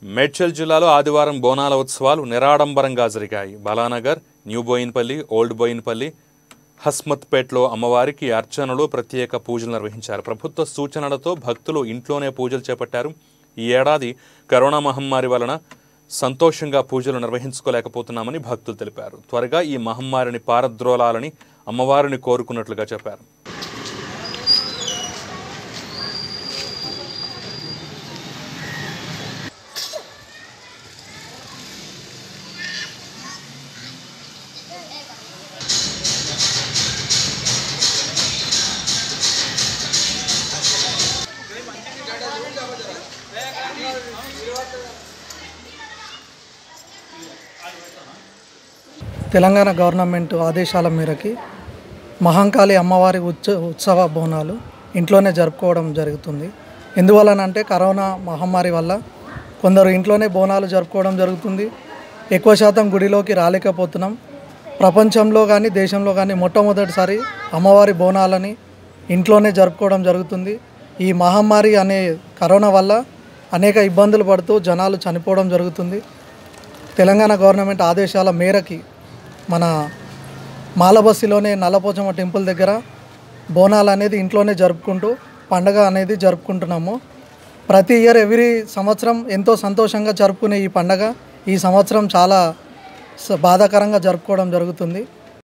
మేడ్చల్ జిల్లాలో ఆదివారం బోనాల ఉత్సవాలు నిరాడంబరంగా జరిగాయి బాలానగర్ న్యూ బోయిన్పల్లి ఓల్డ్ బోయిన్పల్లి హస్మత్పేట్లో అమ్మవారికి అర్చనలు ప్రత్యేక పూజలు నిర్వహించారు ప్రభుత్వ సూచనలతో భక్తులు ఇంట్లోనే పూజలు చేపట్టారు ఈ ఏడాది కరోనా మహమ్మారి వలన సంతోషంగా పూజలు నిర్వహించుకోలేకపోతున్నామని భక్తులు తెలిపారు త్వరగా ఈ మహమ్మారిని పారద్రోలాలని అమ్మవారిని కోరుకున్నట్లుగా చెప్పారు తెలంగాణ గవర్నమెంట్ ఆదేశాల మేరకి మహంకాళి అమ్మవారి ఉత్స ఉత్సవ బోనాలు ఇంట్లోనే జరుపుకోవడం జరుగుతుంది ఎందువలనంటే కరోనా మహమ్మారి వల్ల కొందరు ఇంట్లోనే బోనాలు జరుపుకోవడం జరుగుతుంది ఎక్కువ శాతం గుడిలోకి రాలేకపోతున్నాం ప్రపంచంలో కానీ దేశంలో కానీ మొట్టమొదటిసారి అమ్మవారి బోనాలని ఇంట్లోనే జరుపుకోవడం జరుగుతుంది ఈ మహమ్మారి అనే కరోనా వల్ల అనేక ఇబ్బందులు పడుతూ జనాలు చనిపోవడం జరుగుతుంది తెలంగాణ గవర్నమెంట్ ఆదేశాల మేరకి మన మాలబస్సిలోనే నల్లపోచమ్మ టెంపుల్ దగ్గర బోనాలు అనేది ఇంట్లోనే జరుపుకుంటూ పండగ అనేది జరుపుకుంటున్నాము ప్రతి ఇయర్ ఎవ్రీ సంవత్సరం ఎంతో సంతోషంగా జరుపుకునే ఈ పండగ ఈ సంవత్సరం చాలా స- బాధాకరంగా జరుపుకోవడం జరుగుతుంది